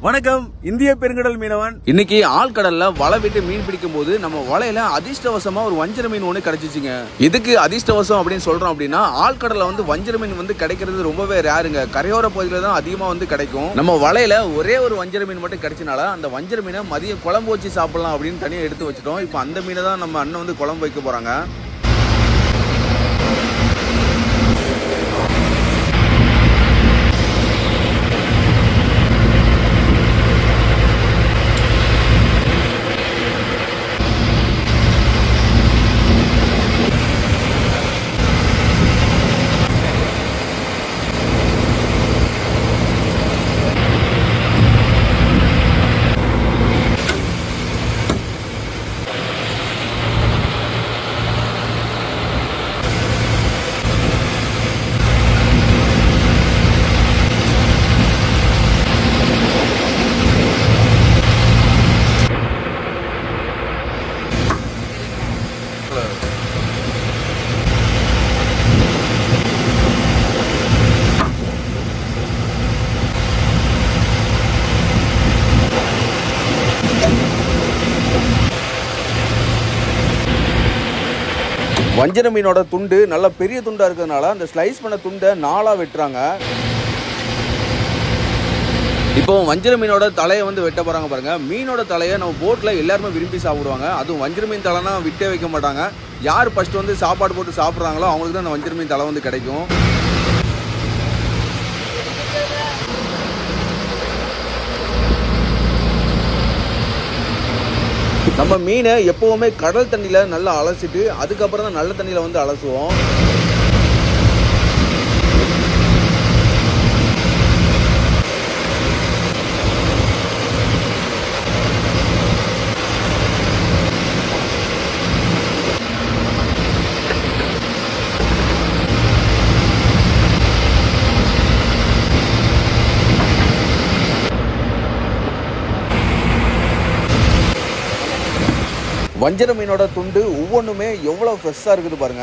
வணக்கம் இந்திய பெருங்கடல் மீனவன் இன்னைக்கு ஆழ்கடல்ல வலை விட்டு மீன் பிடிக்கும் போது நம்ம வலையில அதிர்ஷ்டவசமா ஒரு வஞ்சர மீன் ஒண்ணு கிடைச்சிச்சுங்க இதுக்கு அதிர்ஷ்டவசம் அப்படின்னு சொல்றோம் அப்படின்னா ஆழ்கடல்ல வந்து வஞ்சர மீன் வந்து கிடைக்கிறது ரொம்பவே ரேருங்க கரையோர பகுதியில தான் அதிகமா வந்து கிடைக்கும் நம்ம வலையில ஒரே ஒரு வஞ்சர மீன் மட்டும் கிடைச்சனால அந்த வஞ்சர மீனை மதியம் குழம்பு வச்சு சாப்பிடலாம் அப்படின்னு தனியா எடுத்து வச்சிட்டோம் இப்போ அந்த மீனை தான் நம்ம அண்ணன் வந்து குழம்பு வைக்க போறாங்க வஞ்சர மீனோட துண்டு நல்ல பெரிய துண்டா இருக்கிறதுனால அந்த ஸ்லைஸ் பண்ண துண்டை நாலா வெட்டுறாங்க இப்போ வஞ்சர மீனோட தலையை வந்து வெட்ட போறாங்க பாருங்க மீனோட தலையை நம்ம போட்ல எல்லாருமே விரும்பி சாப்பிடுவாங்க அதுவும் வஞ்சர மீன் தலைனா விட்டே வைக்க மாட்டாங்க யார் ஃபர்ஸ்ட் வந்து சாப்பாடு போட்டு சாப்பிட்றாங்களோ அவங்களுக்கு தான் அந்த வஞ்சர மீன் தலை வந்து கிடைக்கும் நம்ம மீனை எப்பவுமே கடல் தண்ணியில நல்லா அலசிட்டு அதுக்கப்புறம் தான் நல்ல தண்ணியில வந்து அலசுவோம் வஞ்சர மீனோட துண்டு ஒவ்வொன்றுமே எவ்வளோ ஃப்ரெஷ்ஷாக இருக்குது பாருங்க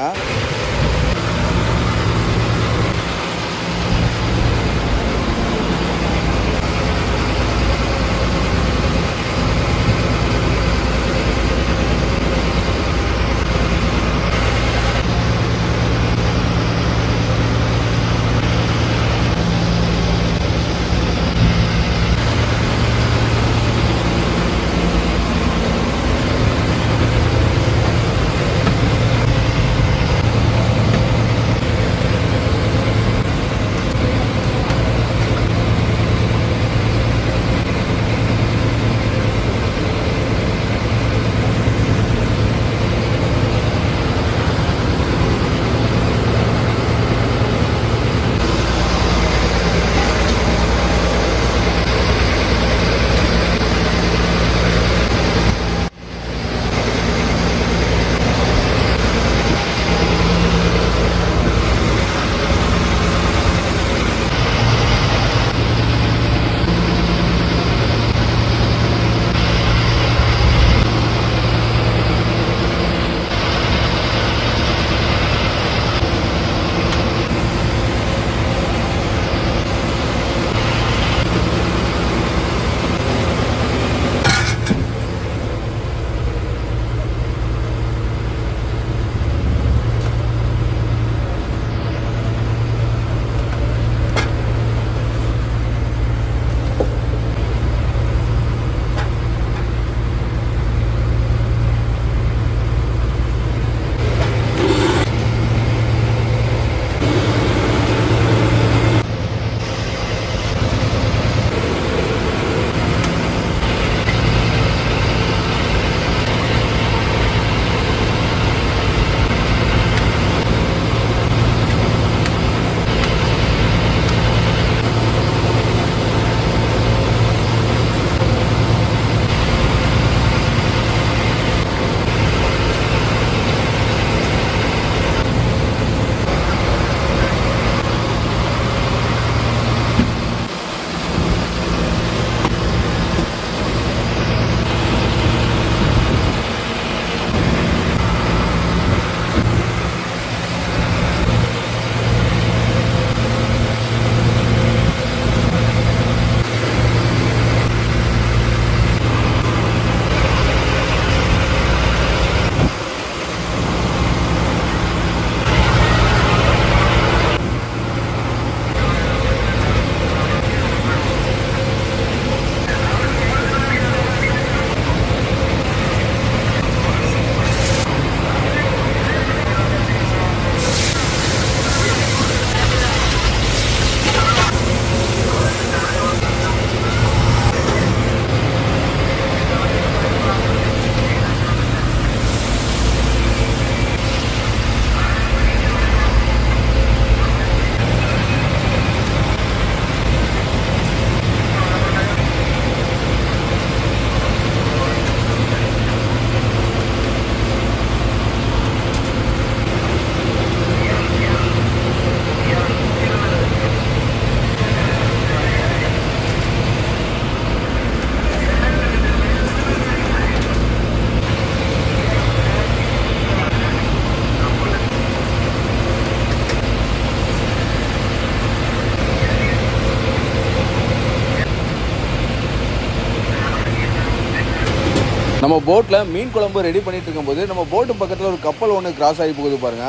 நம்ம போட்டில் மீன் குழம்பு ரெடி பண்ணிட்டு இருக்கும்போது நம்ம போட்டு பக்கத்தில் ஒரு கப்பல் ஒன்று கிராஸ் ஆகி போகுது பாருங்க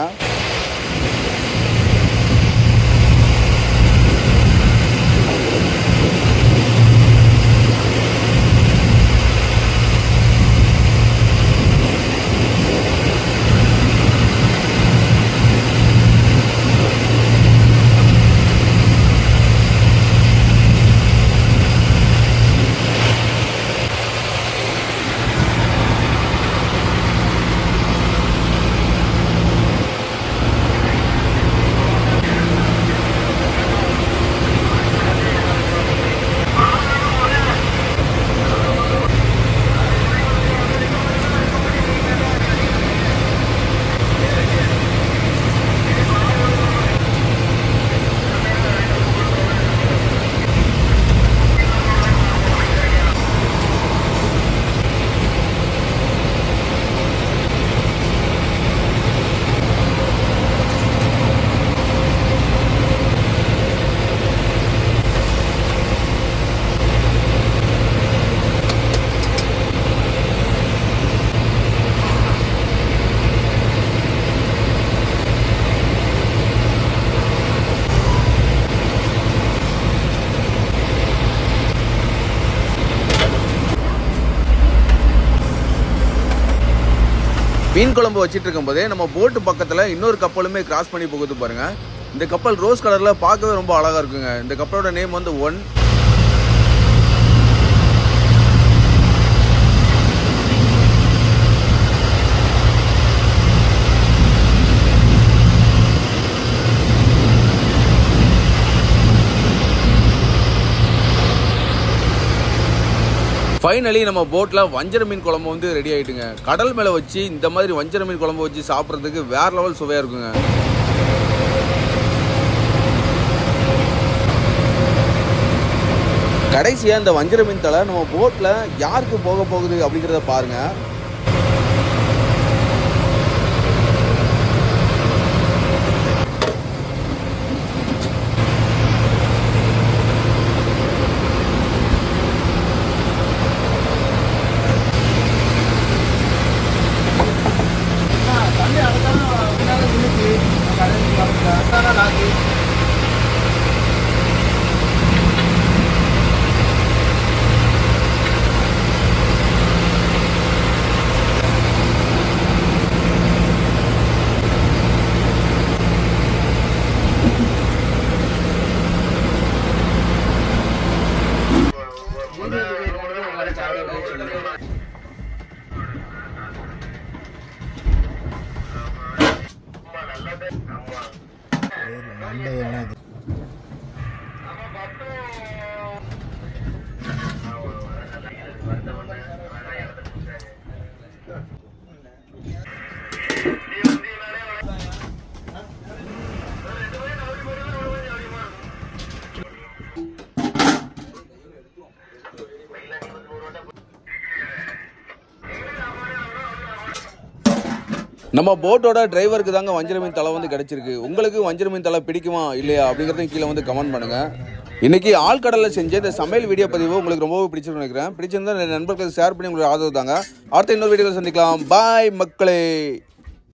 மீன் குழம்பு வச்சிட்டு இருக்கும்போதே நம்ம போட்டு பக்கத்தில் இன்னொரு கப்பலுமே கிராஸ் பண்ணி போகுது பாருங்க இந்த கப்பல் ரோஸ் கலரில் பார்க்கவே ரொம்ப அழகாக இருக்குங்க இந்த கப்பலோட நேம் வந்து ஒன் ஃபைனலி நம்ம போட்டில் வஞ்சர மீன் குழம்பு வந்து ரெடி ஆயிட்டுங்க கடல் மேலே வச்சு இந்த மாதிரி வஞ்சர மீன் குழம்பு வச்சு சாப்பிட்றதுக்கு வேற லெவல் சுவையாக இருக்குங்க கடைசியாக இந்த வஞ்சர மீன் தலை நம்ம போட்டில் யாருக்கு போக போகுது அப்படிங்கிறத பாருங்க நம்ம போட்டோட டிரைவருக்கு தாங்க வஞ்சர மீன் தலை வந்து கிடைச்சிருக்கு உங்களுக்கு வஞ்சர மீன் தலை பிடிக்குமா இல்லையா அப்படிங்கிறதையும் கீழே வந்து கமெண்ட் பண்ணுங்க இன்னைக்கு ஆழ்கடலில் செஞ்ச இந்த சமையல் வீடியோ பதிவு உங்களுக்கு ரொம்பவே பிடிச்சிருக்குன்னு நினைக்கிறேன் பிடிச்சிருந்தா என் நண்பர்களுக்கு ஷேர் பண்ணி உங்களுக்கு ஆதரவு தாங்க அடுத்த இன்னொரு வீடியோவில் சந்திக்கலாம் பாய் மக்களே